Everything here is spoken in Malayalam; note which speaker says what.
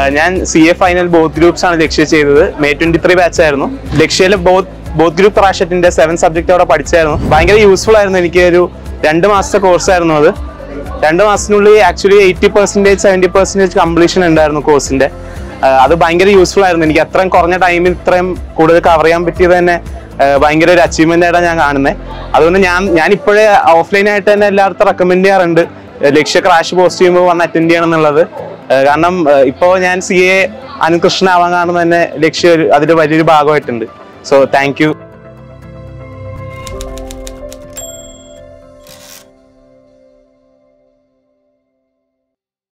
Speaker 1: ഞാൻ C A final both groups ആണ് ലക്ഷ്യ ചെയ്തത് മെയ് ട്വന്റി ത്രീ ബാച്ച് ആയിരുന്നു ലക്ഷ്യയിലെ ബോത്ത് ബോത്ത് ഗ്രൂപ്പ് പ്രാഷറ്റിന്റെ സെവൻ സബ്ജക്റ്റ് അവിടെ പഠിച്ചായിരുന്നു ഭയങ്കര യൂസ്ഫുൾ ആയിരുന്നു എനിക്ക് ഒരു രണ്ട് മാസത്തെ കോഴ്സ് ആയിരുന്നു അത് രണ്ട് മാസത്തിനുള്ളിൽ actually eighty percentage seventy percentage completion ഉണ്ടായിരുന്നു കോഴ്സിന്റെ അത് ഭയങ്കര യൂസ്ഫുൾ ആയിരുന്നു എനിക്ക് അത്രയും കുറഞ്ഞ ടൈമിൽ ഇത്രയും കൂടുതൽ കവർ ചെയ്യാൻ പറ്റിയത് തന്നെ ആ, ഭയങ്കര ഒരു അച്ചീവ്മെന്റ് ആയിട്ടാണ് ഞാൻ കാണുന്നത് അതുകൊണ്ട് ഞാൻ ഞാൻ ഇപ്പോഴേ ഓഫ്ലൈൻ ആയിട്ട് തന്നെ എല്ലായിടത്തും റെക്കമെൻഡ് ചെയ്യാറുണ്ട് ലക്ഷ്യ ക്രാഷ് പോസ്റ്റ് ചെയ്യുമ്പോൾ വന്ന് അറ്റൻഡ് ചെയ്യണം എന്നുള്ളത് ആ, കാരണം ഇപ്പോൾ ഞാൻ സി എ അനുകൃഷ്ണ ആവാൻ കാരണം തന്നെ ലക്ഷ്യ ഒരു- അതിന്റെ വലിയൊരു ഭാഗമായിട്ടുണ്ട് സോ താങ്ക് യു